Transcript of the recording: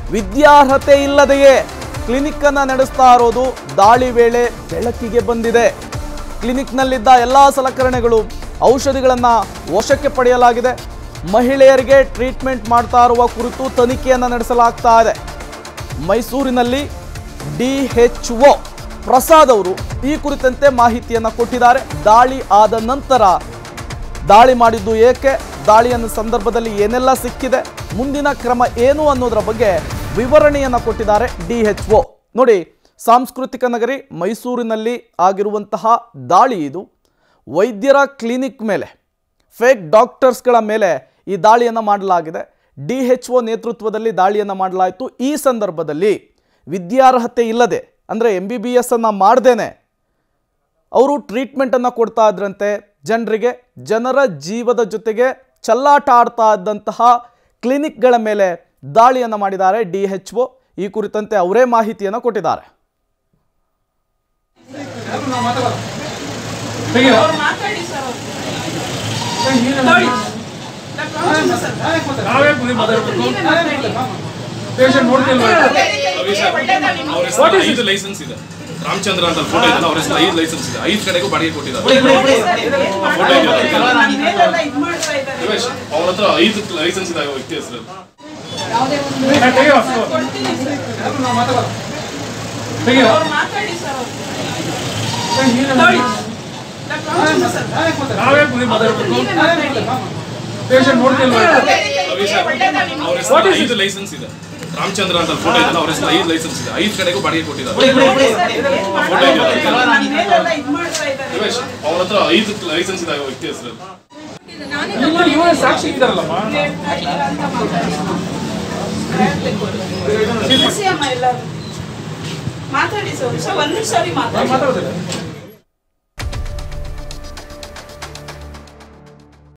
ವಿದ್ಯಾರ್ಹತೆ ಇಲ್ಲದೆಯೇ ಕ್ಲಿನಿಕ್ ಅನ್ನ ನಡೆಸ್ತಾ ಇರೋದು ದಾಳಿ ವೇಳೆ ಬೆಳಕಿಗೆ ಬಂದಿದೆ ಕ್ಲಿನಿಕ್ನಲ್ಲಿದ್ದ ಎಲ್ಲ ಸಲಕರಣೆಗಳು ಔಷಧಿಗಳನ್ನು ವಶಕ್ಕೆ ಪಡೆಯಲಾಗಿದೆ ಮಹಿಳೆಯರಿಗೆ ಟ್ರೀಟ್ಮೆಂಟ್ ಮಾಡ್ತಾ ಇರುವ ಕುರಿತು ತನಿಖೆಯನ್ನು ನಡೆಸಲಾಗ್ತಾ ಇದೆ ಮೈಸೂರಿನಲ್ಲಿ ಡಿ ಎಚ್ ಒ ಪ್ರಸಾದ್ ಅವರು ಈ ಕುರಿತಂತೆ ಮಾಹಿತಿಯನ್ನು ಕೊಟ್ಟಿದ್ದಾರೆ ದಾಳಿ ಆದ ನಂತರ ದಾಳಿ ಮಾಡಿದ್ದು ಏಕೆ ದಾಳಿಯ ಸಂದರ್ಭದಲ್ಲಿ ಏನೆಲ್ಲ ಸಿಕ್ಕಿದೆ ಮುಂದಿನ ಕ್ರಮ ಏನು ಅನ್ನೋದರ ಬಗ್ಗೆ ವಿವರಣೆಯನ್ನು ಕೊಟ್ಟಿದ್ದಾರೆ ಡಿ ಎಚ್ ಒ ನೋಡಿ ಸಾಂಸ್ಕೃತಿಕ ನಗರಿ ಮೈಸೂರಿನಲ್ಲಿ ಆಗಿರುವಂತಹ ದಾಳಿ ಇದು ವೈದ್ಯರ ಕ್ಲಿನಿಕ್ ಮೇಲೆ ಫೇಕ್ ಡಾಕ್ಟರ್ಸ್ಗಳ ಮೇಲೆ ಈ ದಾಳಿಯನ್ನು ಮಾಡಲಾಗಿದೆ ಡಿ ಎಚ್ ಒ ನೇತೃತ್ವದಲ್ಲಿ ದಾಳಿಯನ್ನು ಮಾಡಲಾಯಿತು ಈ ಸಂದರ್ಭದಲ್ಲಿ ವಿದ್ಯಾರ್ಹತೆ ಇಲ್ಲದೆ ಅಂದರೆ ಎಂ ಬಿ ಬಿ ಎಸ್ ಅನ್ನು ಮಾಡ್ದೇನೆ ಅವರು ಟ್ರೀಟ್ಮೆಂಟನ್ನು ಕೊಡ್ತಾ ಇದ್ರಂತೆ ಜನರಿಗೆ ಜನರ ಜೀವದ ಜೊತೆಗೆ ಚಲ್ಲಾಟ ಆಡ್ತಾ ಇದ್ದಂತಹ ಕ್ಲಿನಿಕ್ಗಳ ಮೇಲೆ ದಾಳಿಯನ್ನು ಮಾಡಿದ್ದಾರೆ ಡಿ ಎಚ್ ಒ ಈ ಕುರಿತಂತೆ ಅವರೇ ಮಾಹಿತಿಯನ್ನು ಕೊಟ್ಟಿದ್ದಾರೆ ಅವ್ರು ಮಾತಾಡಿ ಸರ್ ಅವ್ರು. ನೋಡಿ. Doctor Ramachandra sir. ನಾವೇ ಬಂದು ಮಾತಾಡ್ಬೇಕು ನೀವೇ ಮಾತಾಡಿ. ಪೇಷಂಟ್ ನೋಡ್ತಿಲ್ವಾ ರವಿ ಸರ್, ಒಳ್ಳೆದಾಗಿ ಅವ್ರ ಹೆಸರು ಐದು ಲೈಸೆನ್ಸ್ ಇದೆ ರಾಮಚಂದ್ರ ಅಂತ ಫೋಟೋ ಇದೆಲ್ಲ ಅವ್ರ ಹೆಸರು ಐದು ಲೈಸೆನ್ಸ್ ಇದೆ ಐದು ಕಡೆಗೂ ಬಾಡಿಗೆ ಕೊಟ್ಟಿದ್ದಾರೆ ನೋಡಿ ಸರ್, ಇದು ಏನ್ ಮಾಡ್ತಾ ಇದ್ದಾರೆ? ನನ್ನ ಮೇಲೆಲ್ಲ ಇದ್ ಮಾಡ್ತಾ ಇದ್ದಾರೆ. ರಮೇಶ್ ಅವ್ರ ಹತ್ರ ಐದು ಲೈಸೆನ್ಸ್ ಇದೆ ಆ ವ್ಯಕ್ತಿ ಹೆಸರು ಕೊಡ್ತೀನಿ ಸರ್. ಅವ್ರು ಮಾತಾಡಿ ಸರ್ ಅವ್ರು. ನೋಡಿ. Doctor Ramachandra sir. ನಾವೇ ಬಂದು ಮಾತಾಡ್ಬೇಕು ನೀವೇ ಮಾತಾಡಿ. ಪೇಷಂಟ್ ನೋಡ್ತಿಲ್ವಾ ರವಿ ಸರ್ ಒಳ್ಳೆದಾಗಿ ಅವ್ರ ಹೆಸರು ಐದು ಲೈಸೆನ್ಸ್ ಇದೆ ರಾಮಚಂದ್ರ ಅಂತ ಫೋಟೋ ಇದೆಲ್ಲ ಅವ್ರ ಹೆಸರು ಐದು ಲೈಸೆನ್ಸ್ ಇದೆ ಐದು ಕಡೆಗೂ ಬಾಡಿಗೆ ಕೊಟ್ಟಿದ್ದಾರೆ ನೋಡಿ ಸರ್, ಇದು ಏನ್ ಮಾಡ್ತಾ ಇದ್ದಾರೆ? ನನ್ನ ಮೇಲೆಲ್ಲ ಇದ್ ಮಾಡ್ತಾ ಇದ್ದಾರೆ. ರಮೇಶ್ ಅವ್ರ ಹತ್ರ ಐದು ಲೈಸೆನ್ಸ್ ಇದೆ ಆ ವ್ಯಕ್ತಿ ಹೆಸರು ಇಲ್ಲ ಇವರೇ ಸಾಕ್ಷಿ ಇದ್ದಾರಲ್ಲಮ್ಮ ಹೇಳ್ತಾ ಇಲ್ಲ ಅಂತ ಮಾತಾಡಿ. ಬಿಸಿ ಅಮ್ಮ ಎಲ್ಲರೂ. ಮಾತಾಡಿ ಸರ್ ಸರ್ ಒಂದ್ ನಿಮಿಷ ಮಾತಾಡಿ ಮಾತಾಡ್ತಾರೆ